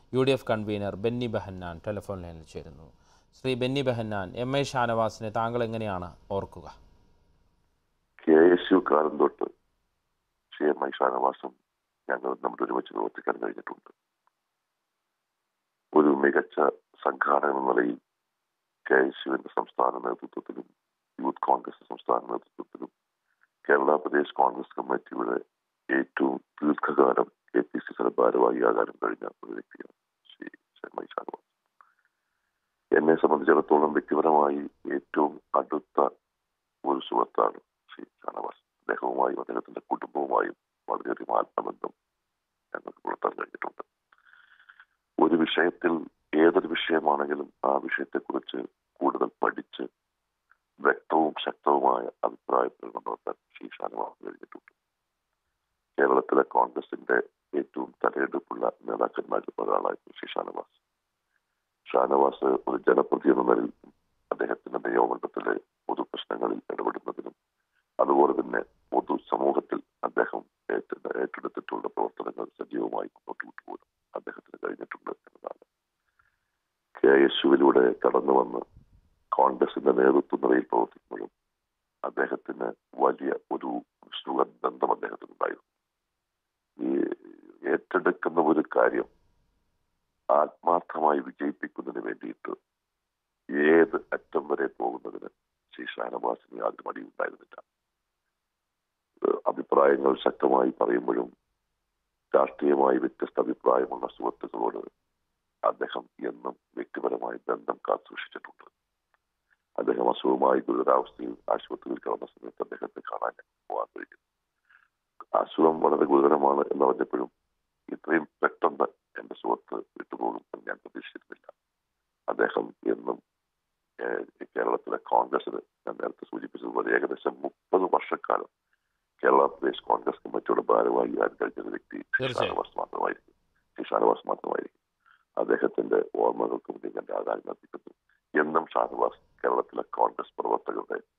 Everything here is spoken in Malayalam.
U D F convener Benny Behanan telephone ലൈനിൽ ചേരുന്നു ശ്രീ ബെന്നി ബെഹന്നാൻ എം ഐ ഷാനവാസിനെ താങ്കൾ എങ്ങനെയാണ് ഓർക്കുക കെ എസ് യു കാലം തൊട്ട് ശ്രീ എം ഐ ഷാനവാസും ഞങ്ങൾ നമ്മുടെ ഒരുമിച്ച് പ്രവർത്തിക്കാൻ കഴിഞ്ഞിട്ടുണ്ട് ഒരു മികച്ച സംഘാടകൻ എന്ന നിലയിൽ കെ എസ് യുവിന്റെ സംസ്ഥാന നേതൃത്വത്തിലും യൂത്ത് കോൺഗ്രസ് സംസ്ഥാന നേതൃത്വത്തിലും കേരള പ്രദേശ് കോൺഗ്രസ് കമ്മിറ്റിയുടെ ഏറ്റവും ദീർഘകാലം കെ പി സി സി ഭാരവാഹിയാകാനും കഴിഞ്ഞ ഒരു വ്യക്തിയാണ് ശ്രീ എം ഐ ഷാനവാസ് എന്നെ സംബന്ധിച്ചിടത്തോളം വ്യക്തിപരമായി ഏറ്റവും അടുത്ത ഒരു സുഹൃത്താണ് ശ്രീ ഷാനവാസ് അദ്ദേഹവുമായും അദ്ദേഹത്തിന്റെ കുടുംബവുമായും വളരെയധികം ആത്മബന്ധം ഞങ്ങൾക്ക് പുലർത്താൻ കഴിഞ്ഞിട്ടുണ്ട് ഒരു വിഷയത്തിൽ ഏതൊരു വിഷയമാണെങ്കിലും ആ വിഷയത്തെക്കുറിച്ച് കൂടുതൽ പഠിച്ച് വ്യക്തവും ശക്തവുമായ അഭിപ്രായ പ്രകടനം നടത്താൻ ശ്രീ ഷാനവാസ് കഴിഞ്ഞിട്ടുണ്ട് കേരളത്തിലെ കോൺഗ്രസിന്റെ ഏറ്റവും തലയെടുപ്പുള്ള നേതാക്കന്മാരിൽ ഒരാളായിരുന്നു ശ്രീ ഷാനവാസ് ഷാനവാസ് ഒരു ജനപ്രതി എന്ന നിലയിൽ അദ്ദേഹത്തിന്റെ നിയമമണ്ഡലത്തിലെ പൊതു പ്രശ്നങ്ങളിൽ ഇടപെടുന്നതിനും അതുപോലെ തന്നെ പൊതു സമൂഹത്തിൽ അദ്ദേഹം ഏറ്റ- ഏറ്റെടുത്തിട്ടുള്ള പ്രവർത്തനങ്ങൾ സജീവമായി മുന്നോട്ട് കൊണ്ടുപോകാൻ അദ്ദേഹത്തിന് കഴിഞ്ഞിട്ടുണ്ട് എന്നതാണ് കെ എസ് യുവിലൂടെ കടന്നു വന്ന് കോൺഗ്രസിന്റെ നേതൃത്വ നിലയിൽ പ്രവർത്തിക്കുമ്പോഴും അദ്ദേഹത്തിന് വലിയ ഒരു സുഗന്ധം അദ്ദേഹത്തിനുണ്ടായിരുന്നു ഈ ഏറ്റെടുക്കുന്ന ഒരു കാര്യം ആത്മാർത്ഥമായി വിജയിപ്പിക്കുന്നതിന് വേണ്ടിയിട്ട് ഏത് അറ്റം വരെ പോകുന്നതിന് ശ്രീ ഷാനവാസിന് യാതൊരു മടിയുണ്ടായിരുന്നില്ല ഏഹ് അഭിപ്രായങ്ങൾ ശക്തമായി പറയുമ്പോഴും രാഷ്ട്രീയമായി വ്യത്യസ്ത അഭിപ്രായമുള്ള സുഹൃത്തുക്കളോട് അദ്ദേഹം എന്നും വ്യക്തിപരമായി ബന്ധം കാത്തുസൂക്ഷിച്ചിട്ടുണ്ട് അദ്ദേഹം അസുഖമായി ഗുരുതരാവസ്ഥയിൽ ആശുപത്രിയിൽ കിടന്ന സമയത്ത് അദ്ദേഹത്തെ കാണാൻ ഞങ്ങൾക്ക് പോകാൻ കഴിഞ്ഞു അസുഖം വളരെ ഗുരുതരമാണ് എന്ന് പറഞ്ഞപ്പോഴും ഇത്രയും പെട്ടെന്ന് എന്റെ സുഹൃത്ത് വിട്ടുപോകും എന്ന് ഞാൻ പ്രതീക്ഷിച്ചിരുന്നില്ല അദ്ദേഹം എന്നും ഏഹ്, കേരളത്തിലെ കോൺഗ്രസിന് ഞാൻ നേരത്തെ സൂചിപ്പിച്ചതുപോലെ ഏകദേശം മുപ്പത് വർഷക്കാലം കേരള പ്രദേശ് കോൺഗ്രസ് കമ്മിറ്റിയുടെ ഭാരവാഹിയാൻ കഴിഞ്ഞ ഒരു വ്യക്തി ശ്രീ തീർച്ചയായും. ഷാനവാസ് മാത്രമായിരിക്കും ശ്രീ ഷാനവാസ് മാത്രമായിരിക്കും അദ്ദേഹത്തിന്റെ ഓർമ്മകൾക്ക് മുന്നിൽ എന്റെ ആദായം അർപ്പിക്കുന്നു എന്നും ഷാനവാസ് കേരളത്തിലെ കോൺഗ്രസ് പ്രവർത്തകരുടെ